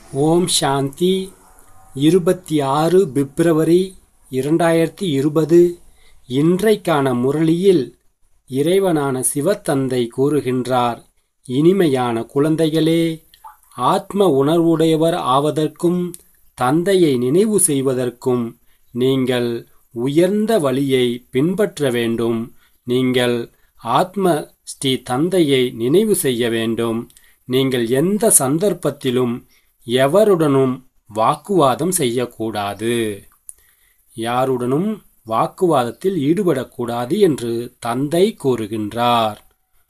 ஓம் சாந்தி இருபத்தி ஆறு பிப்ரவரி இரண்டாயிரத்தி இருபது இன்றைக்கான முரளியில் இறைவனான சிவத்தந்தை கூறுகின்றார் இனிமையான குழந்தைகளே ஆத்ம உணர்வுடையவர் ஆவதற்கும் தந்தையை நினைவு செய்வதற்கும் நீங்கள் உயர்ந்த வழியை பின்பற்ற வேண்டும் நீங்கள் ஆத்ம ஸ்ரீ தந்தையை நினைவு செய்ய வேண்டும் நீங்கள் எந்த சந்தர்ப்பத்திலும் எவருடனும் வாக்குவாதம் செய்யக்கூடாது யாருடனும் வாக்குவாதத்தில் ஈடுபடக்கூடாது என்று தந்தை கூறுகின்றார்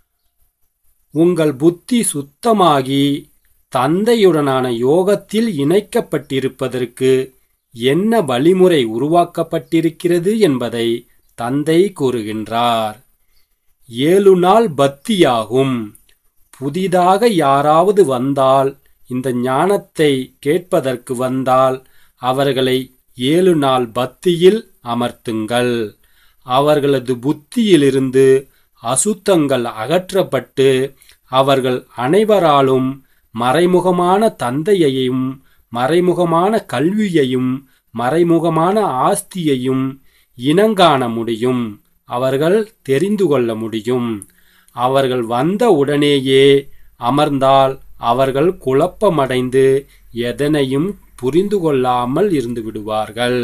உங்கள் புத்தி சுத்தமாகி தந்தையுடனான யோகத்தில் இணைக்கப்பட்டிருப்பதற்கு என்ன வழிமுறை உருவாக்கப்பட்டிருக்கிறது என்பதை தந்தை கூறுகின்றார் ஏழு நாள் பக்தியாகும் புதிதாக யாராவது வந்தால் இந்த ஞானத்தை கேட்பதற்கு வந்தால் அவர்களை ஏழு நாள் பக்தியில் அமர்த்துங்கள் அவர்களது புத்தியிலிருந்து அசுத்தங்கள் அகற்றப்பட்டு அவர்கள் அனைவராலும் மறைமுகமான தந்தையையும் மறைமுகமான கல்வியையும் மறைமுகமான ஆஸ்தியையும் இனங்காண முடியும் அவர்கள் தெரிந்து கொள்ள முடியும் அவர்கள் வந்த உடனேயே அமர்ந்தால் அவர்கள் குழப்பமடைந்து எதனையும் புரிந்து கொள்ளாமல் இருந்து விடுவார்கள்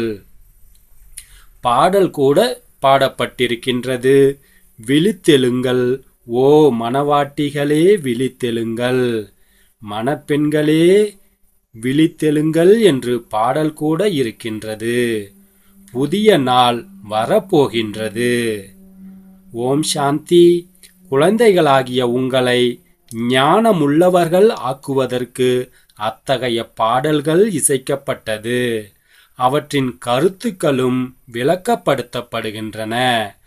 பாடல் கூட பாடப்பட்டிருக்கின்றது விழித்தெழுங்கள் ஓ மணவாட்டிகளே விழித்தெழுங்கள் மணப்பெண்களே விழித்தெழுங்கள் என்று பாடல் கூட இருக்கின்றது புதிய நாள் வரப்போகின்றது ஓம் சாந்தி குழந்தைகளாகிய உங்களை ஞானமுள்ளவர்கள் ஆக்குவதற்கு அத்தகைய பாடல்கள் இசைக்கப்பட்டது அவற்றின் கருத்துக்களும் விளக்கப்படுத்தப்படுகின்றன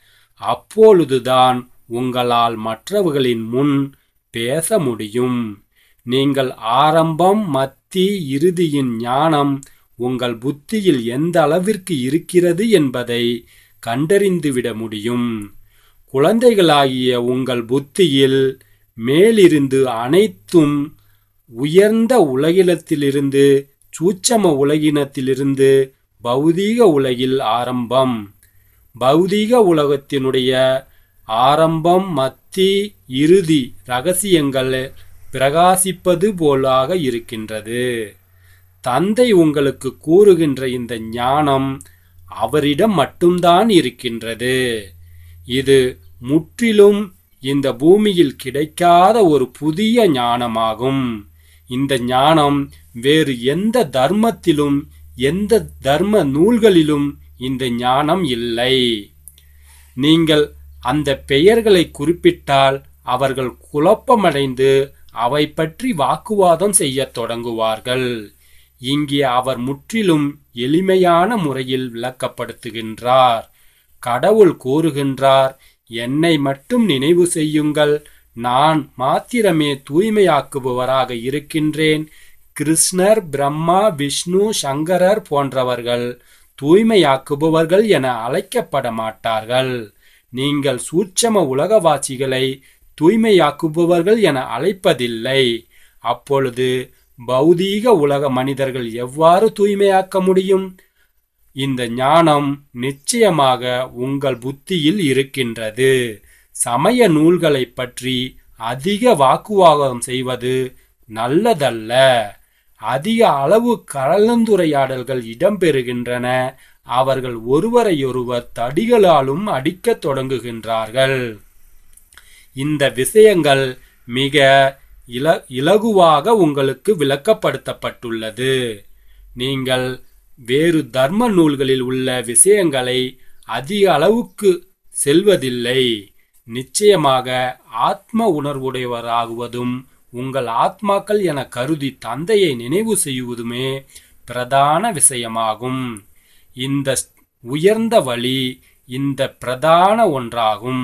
அப்பொழுதுதான் உங்களால் மற்றவர்களின் முன் பேச முடியும் நீங்கள் ஆரம்பம் மத்தி இறுதியின் ஞானம் உங்கள் புத்தியில் எந்த அளவிற்கு இருக்கிறது என்பதை கண்டறிந்துவிட முடியும் குழந்தைகளாகிய உங்கள் புத்தியில் மேலிருந்து அனைத்தும் உயர்ந்த உலகினத்திலிருந்து சூட்சம உலகினத்திலிருந்து பௌதீக உலகில் ஆரம்பம் பௌதீக உலகத்தினுடைய ஆரம்பம் மத்தி இறுதி ரகசியங்கள் பிரகாசிப்பது போலாக இருக்கின்றது தந்தை உங்களுக்கு கூறுகின்ற இந்த ஞானம் அவரிடம் மட்டும்தான் இருக்கின்றது இது முற்றிலும் இந்த பூமியில் கிடைக்காத ஒரு புதிய ஞானமாகும் இந்த ஞானம் வேறு எந்த தர்மத்திலும் எந்த தர்ம நூல்களிலும் இந்த ஞானம் இல்லை நீங்கள் அந்த பெயர்களை குறிப்பிட்டால் அவர்கள் குழப்பமடைந்து அவை பற்றி வாக்குவாதம் செய்யத் தொடங்குவார்கள் இங்கே அவர் முற்றிலும் எளிமையான முறையில் விளக்கப்படுத்துகின்றார் கடவுள் கூறுகின்றார் என்னை மட்டும் நினைவு செய்யுங்கள் நான் மாத்திரமே தூய்மையாக்குபவராக இருக்கின்றேன் கிருஷ்ணர் பிரம்மா விஷ்ணு சங்கரர் போன்றவர்கள் தூய்மையாக்குபவர்கள் என அழைக்கப்பட மாட்டார்கள் நீங்கள் சூட்சம உலகவாசிகளை தூய்மையாக்குபவர்கள் என அழைப்பதில்லை அப்பொழுது பௌதீக உலக மனிதர்கள் எவ்வாறு தூய்மையாக்க முடியும் இந்த ஞானம் நிச்சயமாக உங்கள் புத்தியில் இருக்கின்றது சமய நூல்களை பற்றி அதிக வாக்குவாதம் செய்வது நல்லதல்ல அதிக அளவு கலந்துரையாடல்கள் இடம்பெறுகின்றன அவர்கள் ஒருவரையொருவர் தடிகளாலும் அடிக்கத் தொடங்குகின்றார்கள் இந்த விஷயங்கள் மிக இல இலகுவாக உங்களுக்கு விளக்கப்படுத்தப்பட்டுள்ளது நீங்கள் வேறு தர்ம நூல்களில் உள்ள விஷயங்களை அதிக அளவுக்கு செல்வதில்லை நிச்சயமாக ஆத்ம உணர்வுடையவராகுவதும் உங்கள் ஆத்மாக்கள் என கருதி தந்தையை நினைவு செய்வதுமே பிரதான விஷயமாகும் இந்த உயர்ந்த வழி இந்த பிரதான ஒன்றாகும்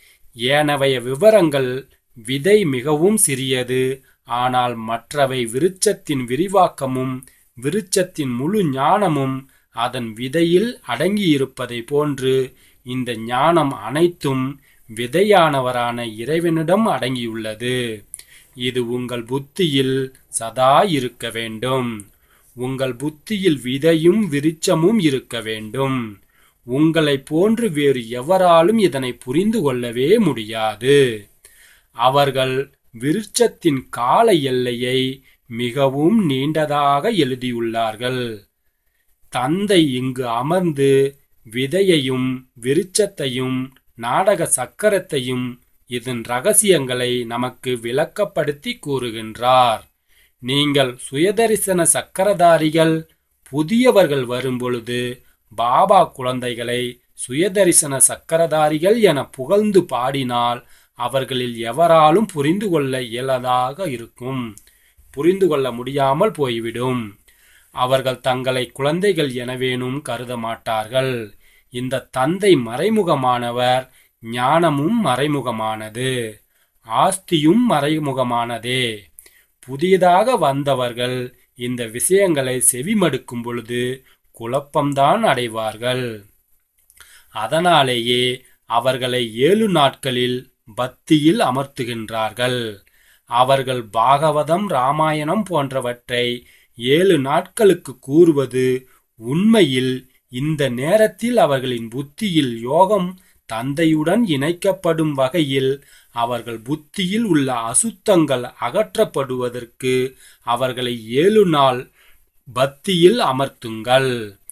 ஏனவைய விவரங்கள் விதை மிகவும் சிறியது ஆனால் மற்றவை விருட்சத்தின் விரிவாக்கமும் விருட்சத்தின் முழு ஞானமும் அதன் விதையில் அடங்கியிருப்பதை போன்று இந்த ஞானம் அனைத்தும் விதையானவரான இறைவனிடம் அடங்கியுள்ளது இது உங்கள் புத்தியில் சதா இருக்க வேண்டும் உங்கள் புத்தியில் விதையும் விருட்சமும் இருக்க வேண்டும் உங்களை போன்று வேறு எவராலும் இதனை புரிந்து கொள்ளவே முடியாது அவர்கள் விருட்சத்தின் கால எல்லையை மிகவும் நீண்டதாக எழுதியுள்ளார்கள் தந்தை இங்கு அமர்ந்து விதையையும் விருட்சத்தையும் நாடக சக்கரத்தையும் இதன் ரகசியங்களை நமக்கு விளக்கப்படுத்தி கூறுகின்றார் நீங்கள் சுயதரிசன சக்கரதாரிகள் புதியவர்கள் வரும்பொழுது பாபா குழந்தைகளை சுயதரிசன சக்கரதாரிகள் என புகழ்ந்து பாடினால் அவர்களில் எவராலும் புரிந்து கொள்ள இயலதாக இருக்கும் புரிந்து கொள்ள முடியாமல் போய்விடும் அவர்கள் தங்களை குழந்தைகள் எனவேனும் கருத மாட்டார்கள் இந்த தந்தை மறைமுகமானவர் ஞானமும் மறைமுகமானது ஆஸ்தியும் மறைமுகமானதே புதியதாக வந்தவர்கள் இந்த விஷயங்களை செவிமடுக்கும் பொழுது குழப்பம்தான் அடைவார்கள் அதனாலேயே அவர்களை ஏழு நாட்களில் பக்தியில் அமர்த்துகின்றார்கள் அவர்கள் பாகவதம் ராமாயணம் போன்றவற்றை ஏழு நாட்களுக்கு கூறுவது உண்மையில் இந்த நேரத்தில் அவர்களின் புத்தியில் யோகம் தந்தையுடன் இணைக்கப்படும் வகையில் அவர்கள் புத்தியில் உள்ள அசுத்தங்கள் அகற்றப்படுவதற்கு அவர்களை ஏழு நாள் பக்தியில் அமர்த்துங்கள்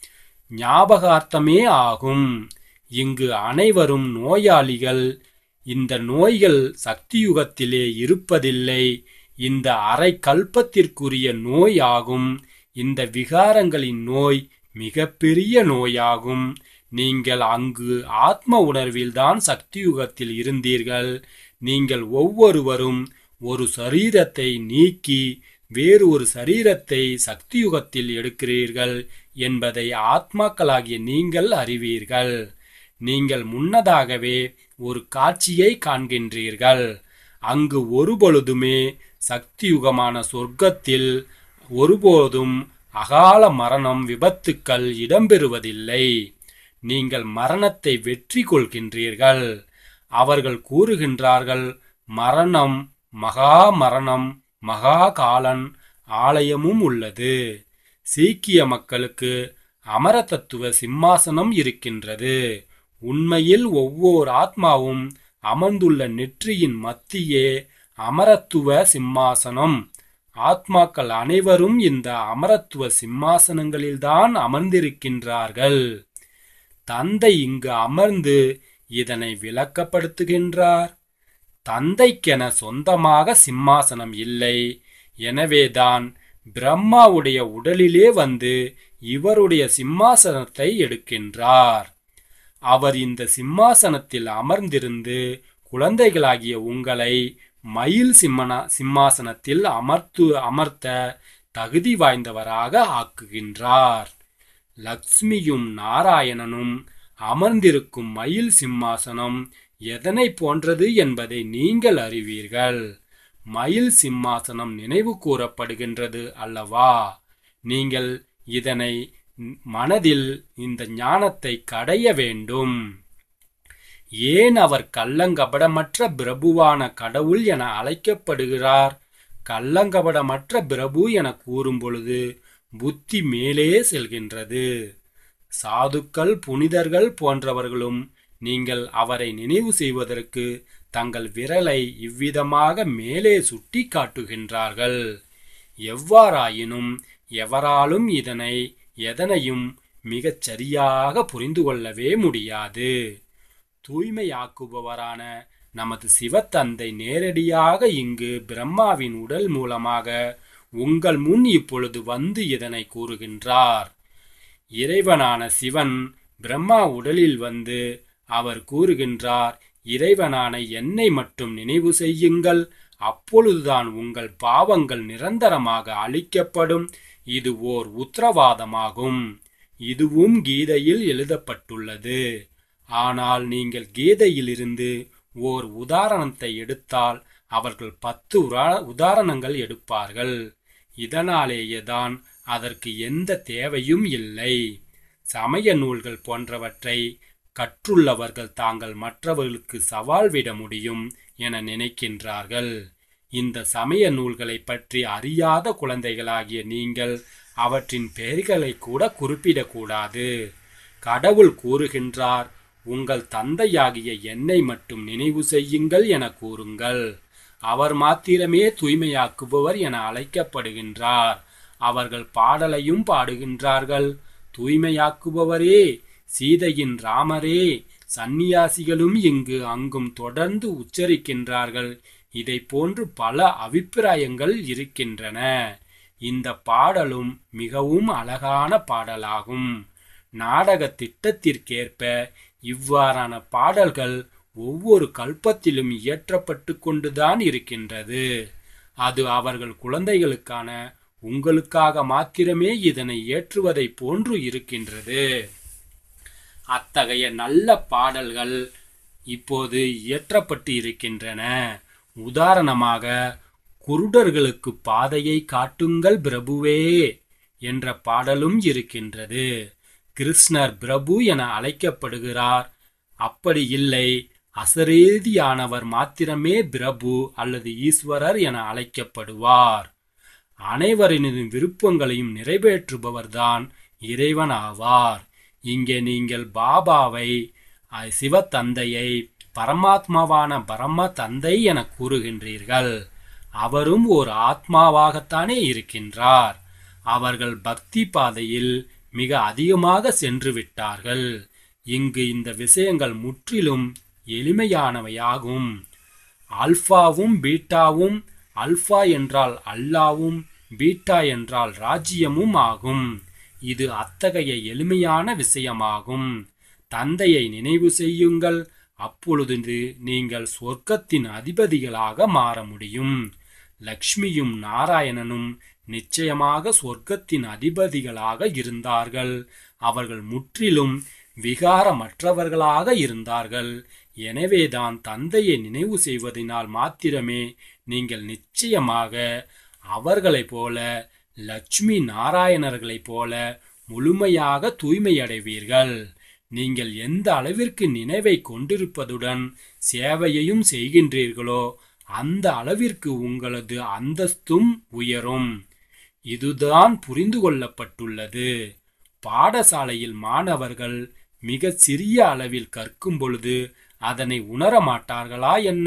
ஞாபகார்த்தமே ஆகும் இங்கு அனைவரும் நோயாளிகள் இந்த நோய்கள் சக்தியுகத்திலே இருப்பதில்லை இந்த அரை கல்பத்திற்குரிய நோய் ஆகும் இந்த விகாரங்களின் நோய் மிகப்பெரிய நோயாகும் நீங்கள் அங்கு ஆத்ம உணர்வில்தான் சக்தியுகத்தில் இருந்தீர்கள் நீங்கள் ஒவ்வொருவரும் ஒரு சரீரத்தை நீக்கி வேறு ஒரு சரீரத்தை சக்தியுகத்தில் எடுக்கிறீர்கள் என்பதை ஆத்மாக்களாகிய நீங்கள் அறிவீர்கள் நீங்கள் முன்னதாகவே ஒரு காட்சியை காண்கின்றீர்கள் அங்கு ஒருபொழுதுமே சக்தியுகமான சொர்க்கத்தில் ஒருபோதும் அகால மரணம் விபத்துக்கள் இடம்பெறுவதில்லை நீங்கள் மரணத்தை வெற்றி கொள்கின்றீர்கள் அவர்கள் கூறுகின்றார்கள் மரணம் மகா மரணம் மகா காலன் ஆலயமும் உள்ளது சீக்கிய மக்களுக்கு அமர தத்துவ சிம்மாசனம் இருக்கின்றது உண்மையில் ஒவ்வொரு ஆத்மாவும் அமர்ந்துள்ள நெற்றியின் மத்தியே அமரத்துவ சிம்மாசனம் ஆத்மாக்கள் அனைவரும் இந்த அமரத்துவ சிம்மாசனங்களில்தான் அமர்ந்திருக்கின்றார்கள் தந்தை இங்கு அமர்ந்து இதனை விளக்கப்படுத்துகின்றார் தந்தைக்கென சொந்தமாக சிம்மாசனம் இல்லை எனவேதான் பிரம்மாவுடைய உடலிலே வந்து இவருடைய சிம்மாசனத்தை எடுக்கின்றார் அவர் இந்த சிம்மாசனத்தில் அமர்ந்திருந்து குழந்தைகளாகிய உங்களை மயில் சிம்மன சிம்மாசனத்தில் அமர்த்து அமர்த்த தகுதி வாய்ந்தவராக ஆக்குகின்றார் லக்ஷ்மியும் நாராயணனும் அமர்ந்திருக்கும் மயில் சிம்மாசனம் எதனை போன்றது என்பதை நீங்கள் அறிவீர்கள் மயில் சிம்மாசனம் நினைவு கூறப்படுகின்றது அல்லவா நீங்கள் இதனை மனதில் இந்த ஞானத்தை கடைய வேண்டும் ஏன் அவர் கள்ளங்கபடமற்ற பிரபுவான கடவுள் என அழைக்கப்படுகிறார் கள்ளங்கபடமற்ற பிரபு என கூறும் பொழுது புத்தி மேலே செல்கின்றது சாதுக்கள் புனிதர்கள் போன்றவர்களும் நீங்கள் அவரை நினைவு செய்வதற்கு தங்கள் விரலை இவ்விதமாக மேலே சுட்டி காட்டுகின்றார்கள் எவ்வாறாயினும் எவராலும் இதனை எதனையும் மிகச் சரியாக புரிந்து கொள்ளவே முடியாது தூய்மையாக்குபவரான நமது சிவத்தந்தை நேரடியாக இங்கு பிரம்மாவின் உடல் மூலமாக உங்கள் முன் இப்பொழுது வந்து இதனை கூறுகின்றார் இறைவனான சிவன் பிரம்மா உடலில் வந்து அவர் கூறுகின்றார் இறைவனான என்னை மட்டும் நினைவு செய்யுங்கள் அப்பொழுதுதான் உங்கள் பாவங்கள் நிரந்தரமாக அழிக்கப்படும் இது ஓர் உத்தரவாதமாகும் இதுவும் கீதையில் எழுதப்பட்டுள்ளது ஆனால் நீங்கள் கீதையிலிருந்து ஓர் உதாரணத்தை எடுத்தால் அவர்கள் பத்து உரா- உதாரணங்கள் எடுப்பார்கள் இதனாலேயேதான் அதற்கு எந்த தேவையும் இல்லை சமய நூல்கள் போன்றவற்றை கற்றுள்ளவர்கள் தாங்கள் மற்றவர்களுக்கு சவால் விட முடியும் என நினைக்கின்றார்கள் இந்த சமய நூல்களை பற்றி அறியாத குழந்தைகளாகிய நீங்கள் அவற்றின் பெயர்களை கூட குறிப்பிடக்கூடாது கடவுள் கூறுகின்றார் உங்கள் தந்தையாகிய என்னை மட்டும் நினைவு செய்யுங்கள் என கூறுங்கள் அவர் மாத்திரமே தூய்மையாக்குபவர் என அழைக்கப்படுகின்றார் அவர்கள் பாடலையும் பாடுகின்றார்கள் தூய்மையாக்குபவரே சீதையின் ராமரே சந்நியாசிகளும் இங்கு அங்கும் தொடர்ந்து உச்சரிக்கின்றார்கள் இதை போன்று பல அபிப்பிராயங்கள் இருக்கின்றன இந்த பாடலும் மிகவும் அழகான பாடலாகும் நாடக திட்டத்திற்கேற்ப இவ்வாறான பாடல்கள் ஒவ்வொரு கல்பத்திலும் இயற்றப்பட்டு கொண்டுதான் இருக்கின்றது அது அவர்கள் குழந்தைகளுக்கான உங்களுக்காக மாத்திரமே இதனை ஏற்றுவதை போன்று இருக்கின்றது அத்தகைய நல்ல பாடல்கள் இப்போது இயற்றப்பட்டு இருக்கின்றன உதாரணமாக குருடர்களுக்கு பாதையை காட்டுங்கள் பிரபுவே என்ற பாடலும் இருக்கின்றது கிருஷ்ணர் பிரபு என அழைக்கப்படுகிறார் அப்படி இல்லை அசரேதியானவர் மாத்திரமே பிரபு அல்லது ஈஸ்வரர் என அழைக்கப்படுவார் அனைவரினதும் விருப்பங்களையும் நிறைவேற்றுபவர்தான் இறைவன் ஆவார் இங்கே நீங்கள் பாபாவை சிவத்தந்தையை பரமாத்மாவான பரம தந்தை என கூறுகின்றீர்கள் அவரும் ஒரு ஆத்மாவாகத்தானே இருக்கின்றார் அவர்கள் பக்தி பாதையில் மிக அதிகமாக சென்று விட்டார்கள் இங்கு இந்த விஷயங்கள் முற்றிலும் எளிமையானவையாகும் ஆல்பாவும் பீட்டாவும் அல்பா என்றால் அல்லாவும் பீட்டா என்றால் ராஜ்யமும் ஆகும் இது அத்தகைய எளிமையான விஷயமாகும் தந்தையை நினைவு செய்யுங்கள் அப்பொழுது நீங்கள் சொர்க்கத்தின் அதிபதிகளாக மாற முடியும் லக்ஷ்மியும் நாராயணனும் நிச்சயமாக சொர்க்கத்தின் அதிபதிகளாக இருந்தார்கள் அவர்கள் முற்றிலும் விகாரமற்றவர்களாக இருந்தார்கள் எனவேதான் தந்தையை நினைவு செய்வதனால் மாத்திரமே நீங்கள் நிச்சயமாக அவர்களைப் போல லட்சுமி நாராயணர்களைப் போல முழுமையாக தூய்மையடைவீர்கள் நீங்கள் எந்த அளவிற்கு நினைவை கொண்டிருப்பதுடன் சேவையையும் செய்கின்றீர்களோ அந்த அளவிற்கு உங்களது அந்தஸ்தும் உயரும் இதுதான் புரிந்து கொள்ளப்பட்டுள்ளது பாடசாலையில் மாணவர்கள் மிக சிறிய அளவில் கற்கும் பொழுது அதனை உணர மாட்டார்களா என்ன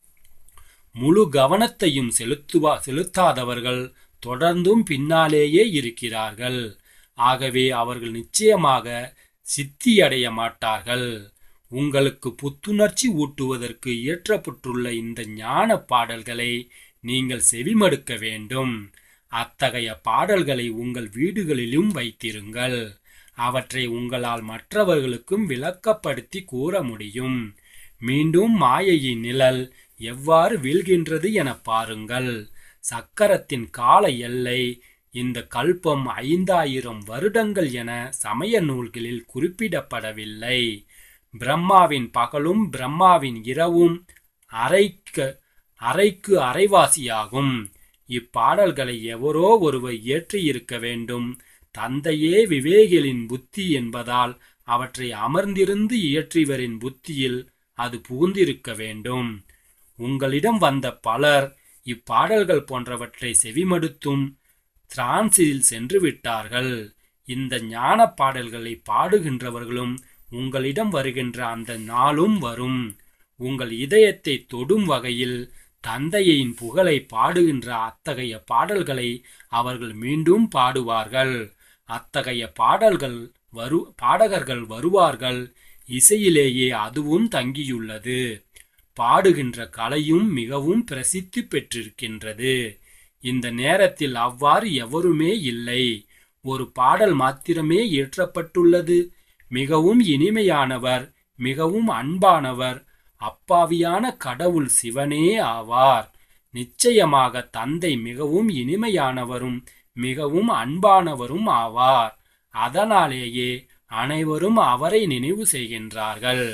முழு கவனத்தையும் செலுத்துவா செலுத்தாதவர்கள் தொடர்ந்தும் பின்னாலேயே இருக்கிறார்கள் ஆகவே அவர்கள் நிச்சயமாக சித்தியடைய மாட்டார்கள் உங்களுக்கு புத்துணர்ச்சி ஊட்டுவதற்கு இயற்றப்பட்டுள்ள இந்த ஞான பாடல்களை நீங்கள் செவிமடுக்க வேண்டும் அத்தகைய பாடல்களை உங்கள் வீடுகளிலும் வைத்திருங்கள் அவற்றை உங்களால் மற்றவர்களுக்கும் விளக்கப்படுத்தி கூற முடியும் மீண்டும் மாயையின் நிழல் எவ்வாறு வீழ்கின்றது என பாருங்கள் சக்கரத்தின் கால எல்லை இந்த கல்பம் ஐந்தாயிரம் வருடங்கள் என சமய நூல்களில் குறிப்பிடப்படவில்லை பிரம்மாவின் பகலும் பிரம்மாவின் இரவும் அரைக்கு அரைக்கு அரைவாசியாகும் இப்பாடல்களை எவரோ ஒருவர் இயற்றியிருக்க வேண்டும் தந்தையே விவேகிகளின் புத்தி என்பதால் அவற்றை அமர்ந்திருந்து இயற்றிவரின் புத்தியில் அது புகுந்திருக்க வேண்டும் உங்களிடம் வந்த பலர் இப்பாடல்கள் போன்றவற்றை செவிமடுத்தும் திரான்சில் சென்று விட்டார்கள் இந்த ஞான பாடல்களை பாடுகின்றவர்களும் உங்களிடம் வருகின்ற அந்த நாளும் வரும் உங்கள் இதயத்தை தொடும் வகையில் தந்தையின் புகழை பாடுகின்ற அத்தகைய பாடல்களை அவர்கள் மீண்டும் பாடுவார்கள் அத்தகைய பாடல்கள் வரு பாடகர்கள் வருவார்கள் இசையிலேயே அதுவும் தங்கியுள்ளது பாடுகின்ற கலையும் மிகவும் பிரசித்தி பெற்றிருக்கின்றது இந்த நேரத்தில் அவ்வாறு எவருமே இல்லை ஒரு பாடல் மாத்திரமே இயற்றப்பட்டுள்ளது மிகவும் இனிமையானவர் மிகவும் அன்பானவர் அப்பாவியான கடவுள் சிவனே ஆவார் நிச்சயமாக தந்தை மிகவும் இனிமையானவரும் மிகவும் அன்பானவரும் ஆவார் அதனாலேயே அனைவரும் அவரை நினைவு செய்கின்றார்கள்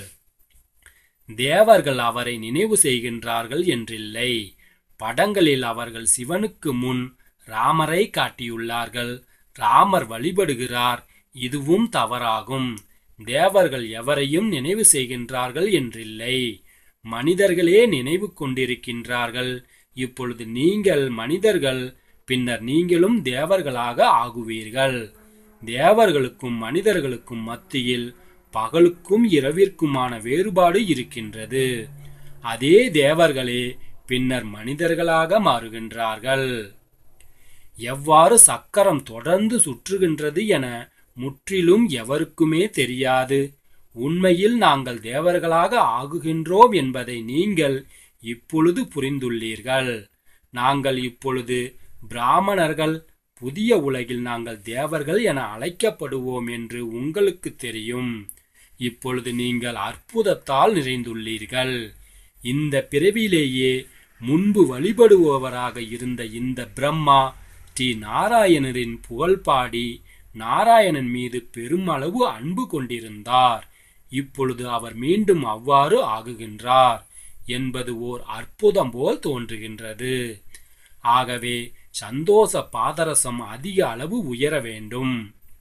தேவர்கள் அவரை நினைவு செய்கின்றார்கள் என்றில்லை படங்களில் அவர்கள் சிவனுக்கு முன் ராமரை காட்டியுள்ளார்கள் ராமர் வழிபடுகிறார் இதுவும் தவறாகும் தேவர்கள் எவரையும் நினைவு செய்கின்றார்கள் என்றில்லை மனிதர்களே நினைவு கொண்டிருக்கின்றார்கள் இப்பொழுது நீங்கள் மனிதர்கள் பின்னர் நீங்களும் தேவர்களாக ஆகுவீர்கள் தேவர்களுக்கும் மனிதர்களுக்கும் மத்தியில் பகலுக்கும் இரவிற்குமான வேறுபாடு இருக்கின்றது அதே தேவர்களே பின்னர் மனிதர்களாக மாறுகின்றார்கள் எவ்வாறு சக்கரம் தொடர்ந்து சுற்றுகின்றது என முற்றிலும் எவருக்குமே தெரியாது உண்மையில் நாங்கள் தேவர்களாக ஆகுகின்றோம் என்பதை நீங்கள் இப்பொழுது புரிந்துள்ளீர்கள் நாங்கள் இப்பொழுது பிராமணர்கள் புதிய உலகில் நாங்கள் தேவர்கள் என அழைக்கப்படுவோம் என்று உங்களுக்கு தெரியும் இப்பொழுது நீங்கள் அற்புதத்தால் நிறைந்துள்ளீர்கள் இந்த பிறவியிலேயே முன்பு வழிபடுபவராக இருந்த இந்த பிரம்மா ஸ்ரீ நாராயணரின் புகழ் பாடி நாராயணன் மீது பெருமளவு அன்பு கொண்டிருந்தார் இப்பொழுது அவர் மீண்டும் அவ்வாறு ஆகுகின்றார் என்பது ஓர் அற்புதம் போல் தோன்றுகின்றது ஆகவே சந்தோஷ பாதரசம் அதிக அளவு உயர வேண்டும்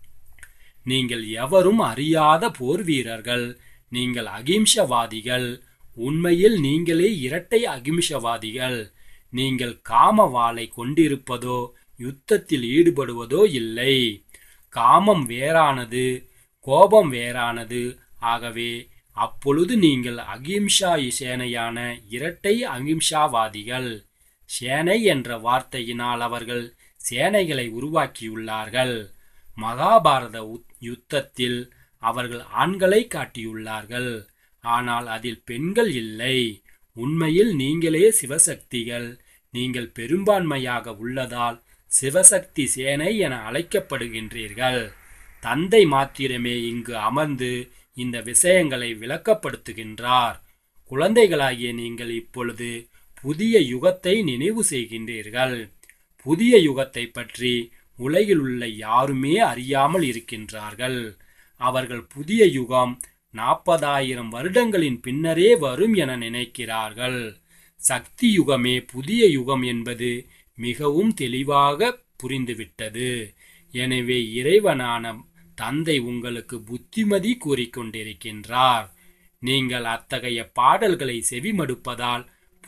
நீங்கள் எவரும் அறியாத போர் வீரர்கள் நீங்கள் அகிம்சவாதிகள் உண்மையில் நீங்களே இரட்டை அகிம்சவாதிகள் நீங்கள் காம வாளை கொண்டிருப்பதோ யுத்தத்தில் ஈடுபடுவதோ இல்லை காமம் வேறானது கோபம் வேறானது ஆகவே அப்பொழுது நீங்கள் அகிம்சா சேனையான இரட்டை அகிம்சாவாதிகள் சேனை என்ற வார்த்தையினால் அவர்கள் சேனைகளை உருவாக்கியுள்ளார்கள் மகாபாரத யுத்தத்தில் அவர்கள் ஆண்களை காட்டியுள்ளார்கள் ஆனால் அதில் பெண்கள் இல்லை உண்மையில் நீங்களே சிவசக்திகள் நீங்கள் பெரும்பான்மையாக உள்ளதால் சிவசக்தி சேனை என அழைக்கப்படுகின்றீர்கள் தந்தை மாத்திரமே இங்கு அமர்ந்து இந்த விஷயங்களை விளக்கப்படுத்துகின்றார் குழந்தைகளாகிய நீங்கள் இப்பொழுது புதிய யுகத்தை நினைவு செய்கின்றீர்கள் புதிய யுகத்தை பற்றி உலகில் உள்ள யாருமே அறியாமல் இருக்கின்றார்கள் அவர்கள் புதிய யுகம் நாற்பதாயிரம் வருடங்களின் பின்னரே வரும் என நினைக்கிறார்கள் சக்தி யுகமே புதிய யுகம் என்பது மிகவும் தெளிவாக புரிந்துவிட்டது எனவே இறைவனான தந்தை உங்களுக்கு புத்திமதி கூறிக்கொண்டிருக்கின்றார் நீங்கள் அத்தகைய பாடல்களை செவிமடுப்பதால்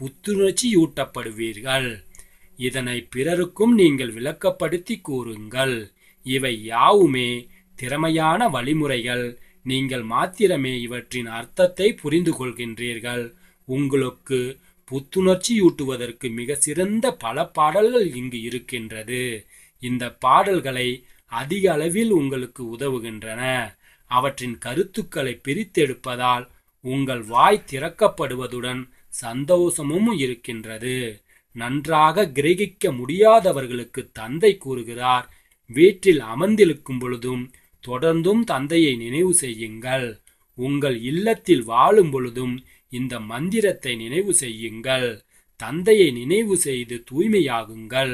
புத்துணர்ச்சியூட்டப்படுவீர்கள் இதனை பிறருக்கும் நீங்கள் விளக்கப்படுத்தி கூறுங்கள் இவை யாவுமே திறமையான வழிமுறைகள் நீங்கள் மாத்திரமே இவற்றின் அர்த்தத்தை புரிந்து கொள்கின்றீர்கள் உங்களுக்கு புத்துணர்ச்சியூட்டுவதற்கு மிக சிறந்த பல பாடல்கள் இங்கு இருக்கின்றது இந்த பாடல்களை அதிக அளவில் உங்களுக்கு உதவுகின்றன அவற்றின் கருத்துக்களை பிரித்தெடுப்பதால் உங்கள் வாய் திறக்கப்படுவதுடன் சந்தோஷமும் இருக்கின்றது நன்றாக கிரகிக்க முடியாதவர்களுக்கு தந்தை கூறுகிறார் வீட்டில் அமர்ந்திருக்கும் பொழுதும் தொடர்ந்தும் தந்தையை நினைவு செய்யுங்கள் உங்கள் இல்லத்தில் வாழும் பொழுதும் இந்த மந்திரத்தை நினைவு செய்யுங்கள் தந்தையை நினைவு செய்து தூய்மையாகுங்கள்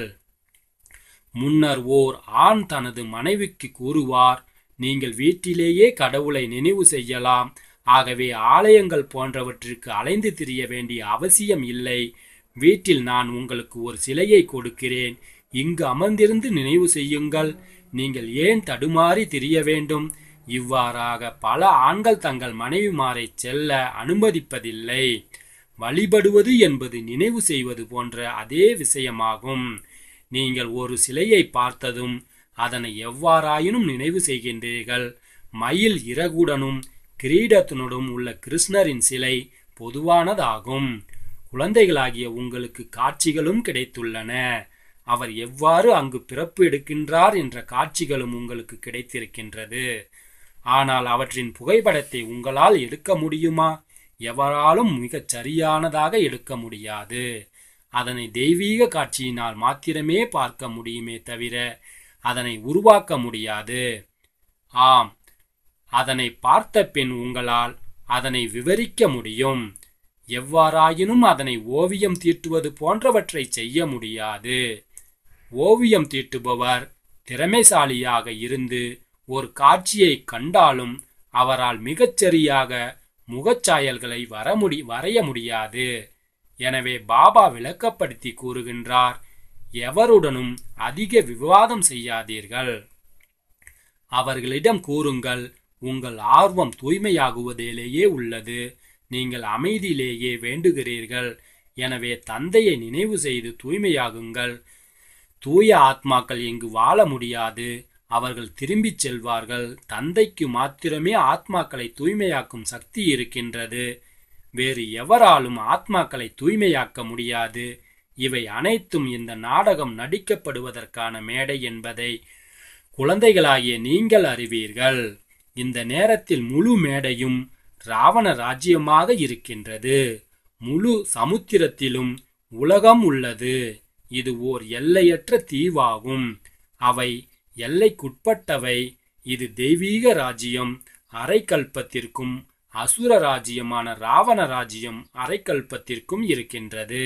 முன்னர் ஓர் ஆண் தனது மனைவிக்கு கூறுவார் நீங்கள் வீட்டிலேயே கடவுளை நினைவு செய்யலாம் ஆகவே ஆலயங்கள் போன்றவற்றிற்கு அலைந்து திரிய வேண்டிய அவசியம் இல்லை வீட்டில் நான் உங்களுக்கு ஒரு சிலையை கொடுக்கிறேன் இங்கு அமர்ந்திருந்து நினைவு செய்யுங்கள் நீங்கள் ஏன் தடுமாறி திரிய வேண்டும் இவ்வாறாக பல ஆண்கள் தங்கள் மனைவிமாரை செல்ல அனுமதிப்பதில்லை வழிபடுவது என்பது நினைவு செய்வது போன்ற அதே விஷயமாகும் நீங்கள் ஒரு சிலையை பார்த்ததும் அதனை எவ்வாறாயினும் நினைவு செய்கின்றீர்கள் மயில் இறகுடனும் கிரீடத்தினுடன் உள்ள கிருஷ்ணரின் சிலை பொதுவானதாகும் குழந்தைகளாகிய உங்களுக்கு காட்சிகளும் கிடைத்துள்ளன அவர் எவ்வாறு அங்கு பிறப்பு எடுக்கின்றார் என்ற காட்சிகளும் உங்களுக்கு கிடைத்திருக்கின்றது ஆனால் அவற்றின் புகைப்படத்தை உங்களால் எடுக்க முடியுமா எவராலும் மிகச் சரியானதாக எடுக்க முடியாது அதனை தெய்வீக காட்சியினால் மாத்திரமே பார்க்க முடியுமே தவிர அதனை உருவாக்க முடியாது ஆம் அதனை பார்த்த பின் உங்களால் அதனை விவரிக்க முடியும் எவ்வாறாயினும் அதனை ஓவியம் தீட்டுவது போன்றவற்றை செய்ய முடியாது ஓவியம் தீட்டுபவர் திறமைசாலியாக இருந்து ஒரு காட்சியை கண்டாலும் அவரால் மிகச்சரியாக முகச்சாயல்களை வர முடி வரைய முடியாது எனவே பாபா விளக்கப்படுத்தி கூறுகின்றார் எவருடனும் அதிக விவாதம் செய்யாதீர்கள் அவர்களிடம் கூறுங்கள் உங்கள் ஆர்வம் தூய்மையாகுவதிலேயே உள்ளது நீங்கள் அமைதியிலேயே வேண்டுகிறீர்கள் எனவே தந்தையை நினைவு செய்து தூய்மையாகுங்கள் தூய ஆத்மாக்கள் இங்கு வாழ முடியாது அவர்கள் திரும்பிச் செல்வார்கள் தந்தைக்கு மாத்திரமே ஆத்மாக்களை தூய்மையாக்கும் சக்தி இருக்கின்றது வேறு எவராலும் ஆத்மாக்களை தூய்மையாக்க முடியாது இவை அனைத்தும் இந்த நாடகம் நடிக்கப்படுவதற்கான மேடை என்பதை குழந்தைகளாகிய நீங்கள் அறிவீர்கள் இந்த நேரத்தில் முழு மேடையும் ராவண ராஜ்யமாக இருக்கின்றது முழு சமுத்திரத்திலும் உலகம் உள்ளது இது ஓர் எல்லையற்ற தீவாகும் அவை எல்லைக்குட்பட்டவை இது தெய்வீக ராஜ்யம் அரைக்கல்பத்திற்கும் அசுர ராஜ்யமான ராவண ராஜ்யம் அரைக்கல்பத்திற்கும் இருக்கின்றது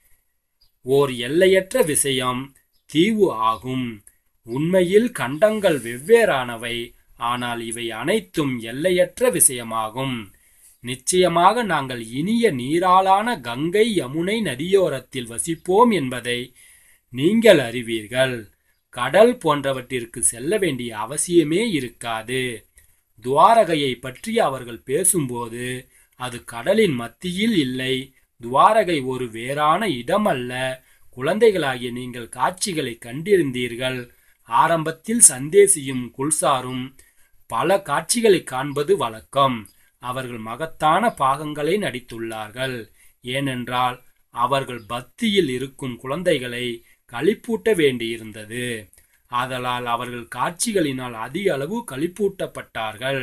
ஓர் எல்லையற்ற விஷயம் தீவு ஆகும் உண்மையில் கண்டங்கள் வெவ்வேறானவை ஆனால் இவை அனைத்தும் எல்லையற்ற விஷயமாகும் நிச்சயமாக நாங்கள் இனிய நீராலான கங்கை யமுனை நதியோரத்தில் வசிப்போம் என்பதை நீங்கள் அறிவீர்கள் கடல் போன்றவற்றிற்கு செல்ல வேண்டிய அவசியமே இருக்காது துவாரகையை பற்றி அவர்கள் பேசும்போது அது கடலின் மத்தியில் இல்லை துவாரகை ஒரு வேறான இடமல்ல குழந்தைகளாகிய நீங்கள் காட்சிகளை கண்டிருந்தீர்கள் ஆரம்பத்தில் சந்தேசியும் குல்சாரும் பல காட்சிகளை காண்பது வழக்கம் அவர்கள் மகத்தான பாகங்களை நடித்துள்ளார்கள் ஏனென்றால் அவர்கள் பக்தியில் இருக்கும் குழந்தைகளை களிப்பூட்ட வேண்டியிருந்தது ஆதலால் அவர்கள் காட்சிகளினால் அதிக அளவு களிப்பூட்டப்பட்டார்கள்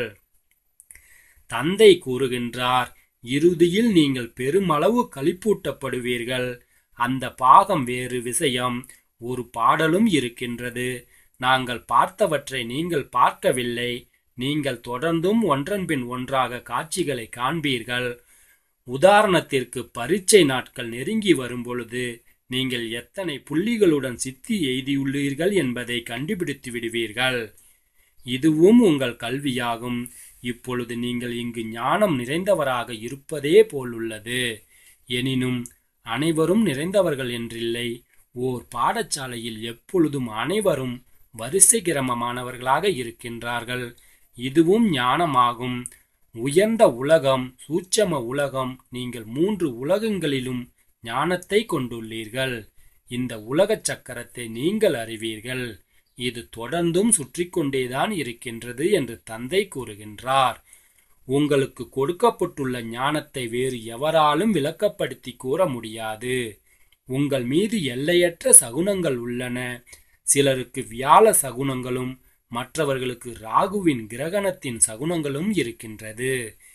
தந்தை கூறுகின்றார் இறுதியில் நீங்கள் பெருமளவு களிப்பூட்டப்படுவீர்கள் அந்த பாகம் வேறு விஷயம் ஒரு பாடலும் இருக்கின்றது நாங்கள் பார்த்தவற்றை நீங்கள் பார்க்கவில்லை நீங்கள் தொடர்ந்தும் ஒன்றன்பின் ஒன்றாக காட்சிகளை காண்பீர்கள் உதாரணத்திற்கு பரீட்சை நாட்கள் நெருங்கி வரும்பொழுது நீங்கள் எத்தனை புள்ளிகளுடன் சித்தி எய்தியுள்ளீர்கள் என்பதை கண்டுபிடித்து விடுவீர்கள் இதுவும் உங்கள் கல்வியாகும் இப்பொழுது நீங்கள் இங்கு ஞானம் நிறைந்தவராக இருப்பதே போலுள்ளது எனினும் அனைவரும் நிறைந்தவர்கள் என்றில்லை ஓர் பாடசாலையில் எப்பொழுதும் அனைவரும் வரிசை கிரமமானவர்களாக இருக்கின்றார்கள் இதுவும் ஞானமாகும் உயர்ந்த உலகம் சூட்சம உலகம் நீங்கள் மூன்று உலகங்களிலும் ஞானத்தை கொண்டுள்ளீர்கள் இந்த உலகச் சக்கரத்தை நீங்கள் அறிவீர்கள் இது தொடர்ந்தும் சுற்றி கொண்டேதான் இருக்கின்றது என்று தந்தை கூறுகின்றார் உங்களுக்கு கொடுக்கப்பட்டுள்ள ஞானத்தை வேறு எவராலும் விளக்கப்படுத்தி கூற முடியாது உங்கள் மீது எல்லையற்ற சகுனங்கள் உள்ளன சிலருக்கு வியாழ சகுனங்களும் மற்றவர்களுக்கு ராகுவின் கிரகணத்தின் சகுனங்களும் இருக்கின்றது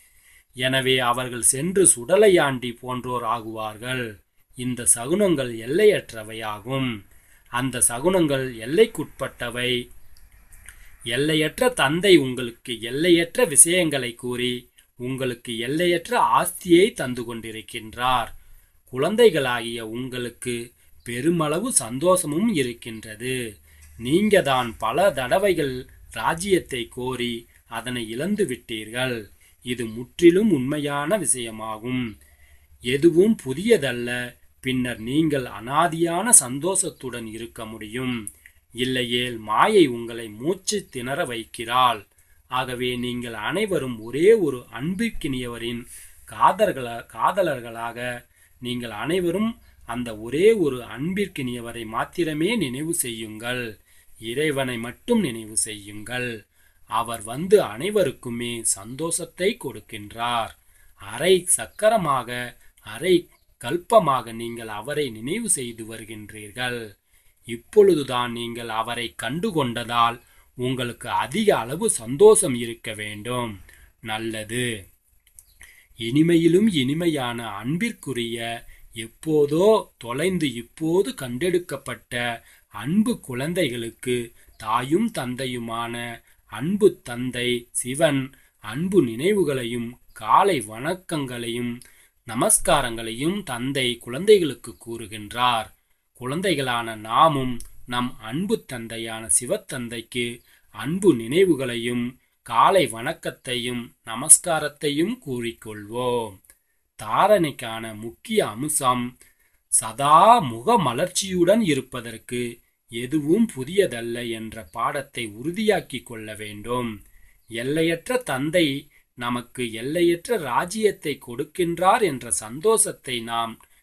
எனவே அவர்கள் சென்று சுடலையாண்டி போன்றோர் ஆகுவார்கள் இந்த சகுனங்கள் எல்லையற்றவையாகும் அந்த சகுனங்கள் எல்லைக்குட்பட்டவை எல்லையற்ற தந்தை உங்களுக்கு எல்லையற்ற விஷயங்களை கூறி உங்களுக்கு எல்லையற்ற ஆஸ்தியை தந்து கொண்டிருக்கின்றார் குழந்தைகளாகிய உங்களுக்கு பெருமளவு சந்தோஷமும் இருக்கின்றது நீங்க தான் பல தடவைகள் ராஜ்யத்தை கோரி அதனை இழந்து விட்டீர்கள் இது முற்றிலும் உண்மையான விஷயமாகும் எதுவும் புதியதல்ல பின்னர் நீங்கள் அனாதியான சந்தோஷத்துடன் இருக்க முடியும் இல்லையேல் மாயை உங்களை மூச்சு திணற வைக்கிறாள் ஆகவே நீங்கள் அனைவரும் ஒரே ஒரு அன்பிற்கினியவரின் காதர்கள காதலர்களாக நீங்கள் அனைவரும் அந்த ஒரே ஒரு அன்பிற்கினியவரை மாத்திரமே நினைவு செய்யுங்கள் இறைவனை மட்டும் நினைவு செய்யுங்கள் அவர் வந்து அனைவருக்குமே சந்தோஷத்தை கொடுக்கின்றார் அரை சக்கரமாக அரை கல்பமாக நீங்கள் அவரை நினைவு செய்து வருகின்றீர்கள் இப்பொழுதுதான் நீங்கள் அவரை கண்டுகொண்டதால் உங்களுக்கு அதிக அளவு சந்தோஷம் இருக்க வேண்டும் நல்லது இனிமையிலும் இனிமையான அன்பிற்குரிய எப்போதோ தொலைந்து இப்போது கண்டெடுக்கப்பட்ட அன்பு குழந்தைகளுக்கு தாயும் தந்தையுமான அன்பு தந்தை சிவன் அன்பு நினைவுகளையும் காலை வணக்கங்களையும் நமஸ்காரங்களையும் தந்தை குழந்தைகளுக்கு கூறுகின்றார் குழந்தைகளான நாமும் நம் அன்பு தந்தையான சிவத்தந்தைக்கு அன்பு நினைவுகளையும் காலை வணக்கத்தையும் நமஸ்காரத்தையும் கூறிக்கொள்வோம் தாரணைக்கான முக்கிய அம்சம் சதா முகமலர்ச்சியுடன் இருப்பதற்கு எதுவும் புதியதல்ல என்ற பாடத்தை உறுதியாக்கிக் கொள்ள வேண்டும் எல்லையற்ற தந்தை நமக்கு எல்லையற்ற ராஜ்யத்தை கொடுக்கின்றார் என்ற சந்தோஷத்தை நாம்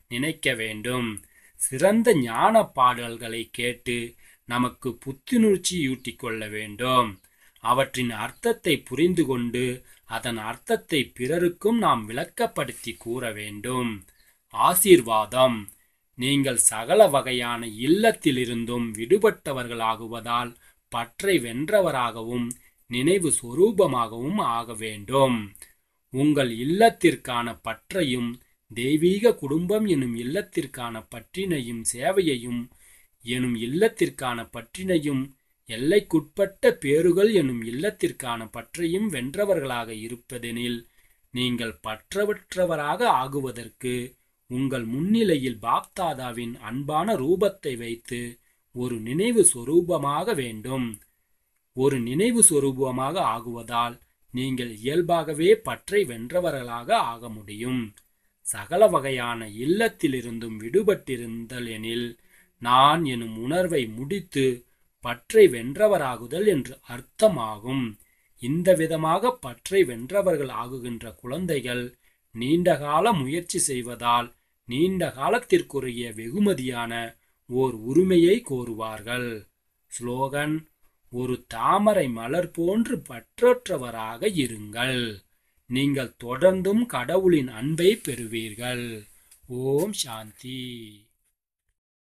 நினைக்க வேண்டும் சிறந்த ஞான பாடல்களை கேட்டு நமக்கு புத்துணர்ச்சியூட்டிக் கொள்ள வேண்டும் அவற்றின் அர்த்தத்தை புரிந்து கொண்டு அதன் அர்த்தத்தை பிறருக்கும் நாம் விளக்கப்படுத்தி கூற வேண்டும் ஆசீர்வாதம் நீங்கள் சகல வகையான இல்லத்திலிருந்தும் விடுபட்டவர்களாகுவதால் பற்றை வென்றவராகவும் நினைவு சொரூபமாகவும் ஆக வேண்டும் உங்கள் இல்லத்திற்கான பற்றையும் தெய்வீக குடும்பம் எனும் இல்லத்திற்கான பற்றினையும் சேவையையும் எனும் இல்லத்திற்கான பற்றினையும் எல்லைக்குட்பட்ட பேறுகள் எனும் இல்லத்திற்கான பற்றையும் வென்றவர்களாக இருப்பதெனில் நீங்கள் பற்றவற்றவராக ஆகுவதற்கு உங்கள் முன்னிலையில் பாப்தாதாவின் அன்பான ரூபத்தை வைத்து ஒரு நினைவு சொரூபமாக வேண்டும் ஒரு நினைவு சொரூபமாக ஆகுவதால் நீங்கள் இயல்பாகவே பற்றை வென்றவர்களாக ஆக முடியும் சகல வகையான இல்லத்திலிருந்தும் விடுபட்டிருந்தல் எனில் நான் எனும் உணர்வை முடித்து பற்றை வென்றவராகுதல் என்று அர்த்தமாகும் இந்த விதமாக பற்றை வென்றவர்கள் ஆகுகின்ற குழந்தைகள் நீண்டகால முயற்சி செய்வதால் நீண்ட காலத்திற்குரிய வெகுமதியான ஓர் உரிமையை கோருவார்கள் ஸ்லோகன் ஒரு தாமரை மலர் போன்று பற்றற்றவராக இருங்கள் நீங்கள் தொடர்ந்தும் கடவுளின் அன்பை பெறுவீர்கள் ஓம் சாந்தி